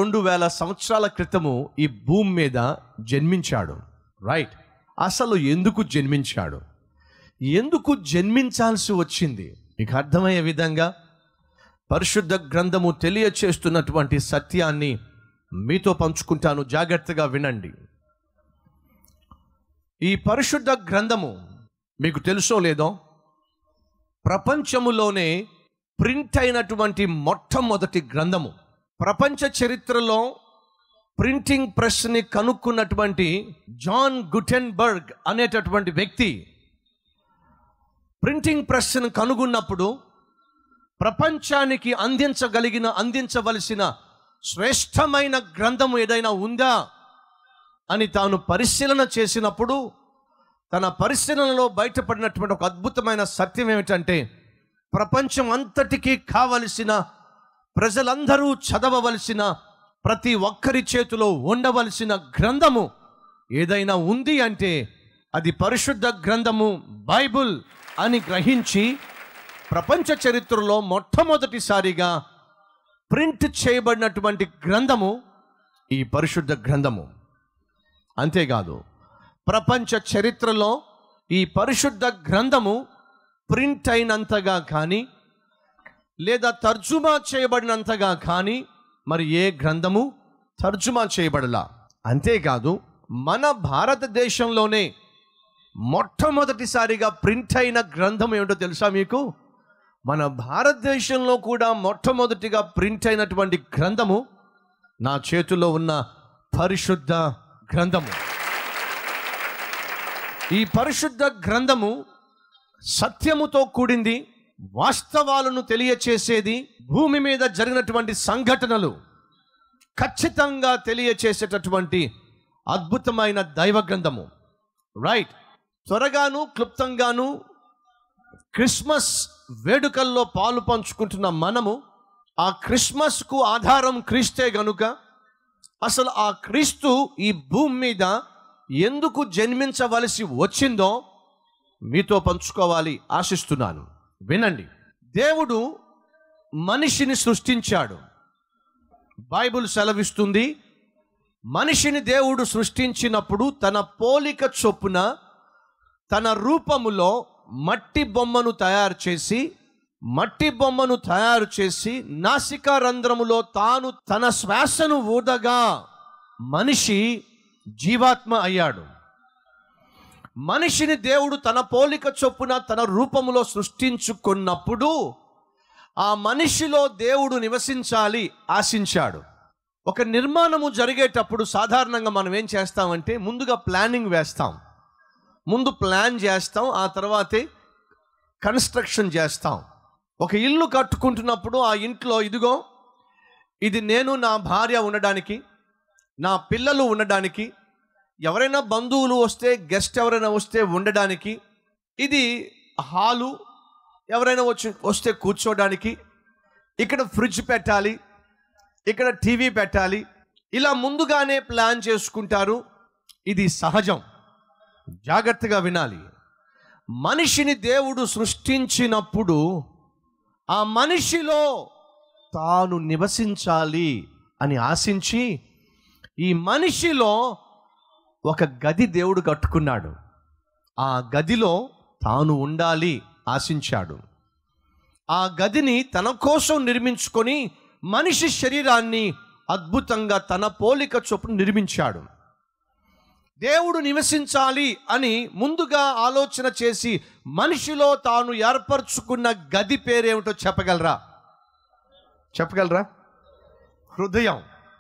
రెండు వేల సంవత్సరాల క్రితము ఈ భూమి మీద జన్మించాడు రైట్ అసలు ఎందుకు జన్మించాడు ఎందుకు జన్మించాల్సి వచ్చింది మీకు అర్థమయ్యే విధంగా పరిశుద్ధ గ్రంథము తెలియచేస్తున్నటువంటి సత్యాన్ని మీతో పంచుకుంటాను జాగ్రత్తగా వినండి ఈ పరిశుద్ధ గ్రంథము మీకు తెలుసో లేదో ప్రపంచములోనే ప్రింట్ అయినటువంటి మొట్టమొదటి గ్రంథము ప్రపంచ చరిత్రలో ప్రింటింగ్ ప్రెస్ని కనుక్కున్నటువంటి జాన్ గుటెన్బర్గ్ అనేటటువంటి వ్యక్తి ప్రింటింగ్ ప్రెస్ను కనుగొన్నప్పుడు ప్రపంచానికి అందించగలిగిన అందించవలసిన శ్రేష్టమైన గ్రంథం ఏదైనా ఉందా అని తాను పరిశీలన చేసినప్పుడు తన పరిశీలనలో బయటపడినటువంటి ఒక అద్భుతమైన సత్యం ఏమిటంటే ప్రపంచం అంతటికీ కావలసిన ప్రజలందరూ చదవవలసిన ప్రతి ఒక్కరి చేతిలో ఉండవలసిన గ్రంథము ఏదైనా ఉంది అంటే అది పరిశుద్ధ గ్రంథము బైబుల్ అని గ్రహించి ప్రపంచ చరిత్రలో మొట్టమొదటిసారిగా ప్రింట్ చేయబడినటువంటి గ్రంథము ఈ పరిశుద్ధ గ్రంథము అంతేకాదు ప్రపంచ చరిత్రలో ఈ పరిశుద్ధ గ్రంథము ప్రింట్ అయినంతగా కానీ లేదా తర్జుమా చేయబడినంతగా కానీ మరి ఏ గ్రంథము తర్జుమా చేయబడలా అంతేకాదు మన భారతదేశంలోనే మొట్టమొదటిసారిగా ప్రింట్ అయిన గ్రంథం ఏమిటో తెలుసా మీకు మన భారతదేశంలో కూడా మొట్టమొదటిగా ప్రింట్ అయినటువంటి గ్రంథము నా చేతిలో ఉన్న పరిశుద్ధ గ్రంథము ఈ పరిశుద్ధ గ్రంథము సత్యముతో కూడింది వాస్తవాలను తెలియచేసేది భూమి మీద జరిగినటువంటి సంఘటనలు ఖచ్చితంగా తెలియచేసేటటువంటి అద్భుతమైన దైవ గ్రంథము రైట్ త్వరగాను క్లుప్తంగాను క్రిస్మస్ వేడుకల్లో పాలు పంచుకుంటున్న మనము ఆ క్రిస్మస్కు ఆధారం క్రీస్తే గనుక అసలు ఆ క్రీస్తు ఈ భూమి మీద ఎందుకు జన్మించవలసి వచ్చిందో మీతో పంచుకోవాలి ఆశిస్తున్నాను వినండి దేవుడు మనిషిని సృష్టించాడు బైబుల్ సెలవిస్తుంది మనిషిని దేవుడు సృష్టించినప్పుడు తన పోలిక చొప్పున తన రూపములో మట్టి బొమ్మను తయారు చేసి మట్టి బొమ్మను తయారు చేసి నాసికా రంధ్రములో తాను తన శ్వాసను ఊదగా మనిషి జీవాత్మ అయ్యాడు మనిషిని దేవుడు తన పోలిక చొప్పున తన రూపములో సృష్టించుకున్నప్పుడు ఆ మనిషిలో దేవుడు నివసించాలి ఆశించాడు ఒక నిర్మాణము జరిగేటప్పుడు సాధారణంగా మనం ఏం చేస్తామంటే ముందుగా ప్లానింగ్ వేస్తాం ముందు ప్లాన్ చేస్తాం ఆ తర్వాతే కన్స్ట్రక్షన్ చేస్తాం ఒక ఇల్లు కట్టుకుంటున్నప్పుడు ఆ ఇంట్లో ఇదిగో ఇది నేను నా భార్య ఉండడానికి నా పిల్లలు ఉండడానికి ఎవరైనా బంధువులు వస్తే గెస్ట్ ఎవరైనా వస్తే ఉండడానికి ఇది హాలు ఎవరైనా వచ్చి వస్తే కూర్చోడానికి ఇక్కడ ఫ్రిడ్జ్ పెట్టాలి ఇక్కడ టీవీ పెట్టాలి ఇలా ముందుగానే ప్లాన్ చేసుకుంటారు ఇది సహజం జాగ్రత్తగా వినాలి మనిషిని దేవుడు సృష్టించినప్పుడు ఆ మనిషిలో తాను నివసించాలి అని ఆశించి ఈ మనిషిలో ఒక గది దేవుడు కట్టుకున్నాడు ఆ గదిలో తాను ఉండాలి ఆశించాడు ఆ గదిని తన కోసం నిర్మించుకొని మనిషి శరీరాన్ని అద్భుతంగా తన పోలిక చొప్పున నిర్మించాడు దేవుడు నివసించాలి అని ముందుగా ఆలోచన చేసి మనిషిలో తాను ఏర్పరచుకున్న గది పేరేమిటో చెప్పగలరా చెప్పగలరా హృదయం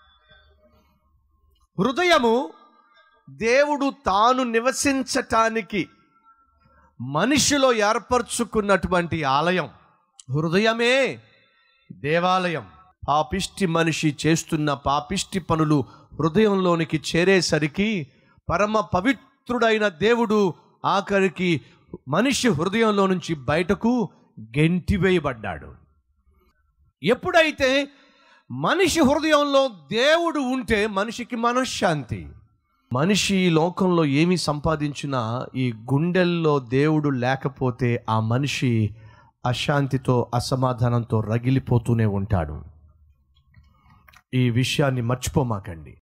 హృదయము దేవుడు తాను నివసించటానికి మనిషిలో ఏర్పరచుకున్నటువంటి ఆలయం హృదయమే దేవాలయం పాపిష్టి మనిషి చేస్తున్న పాపిష్టి పనులు హృదయంలోనికి చేరేసరికి పరమ పవిత్రుడైన దేవుడు ఆఖరికి మనిషి హృదయంలో నుంచి బయటకు గెంటివేయబడ్డాడు ఎప్పుడైతే మనిషి హృదయంలో దేవుడు ఉంటే మనిషికి మనశ్శాంతి మనిషి ఈ లోకంలో ఏమి సంపాదించినా ఈ గుండెల్లో దేవుడు లేకపోతే ఆ మనిషి అశాంతితో అసమాధానంతో రగిలిపోతూనే ఉంటాడు ఈ విషయాన్ని మర్చిపోమాకండి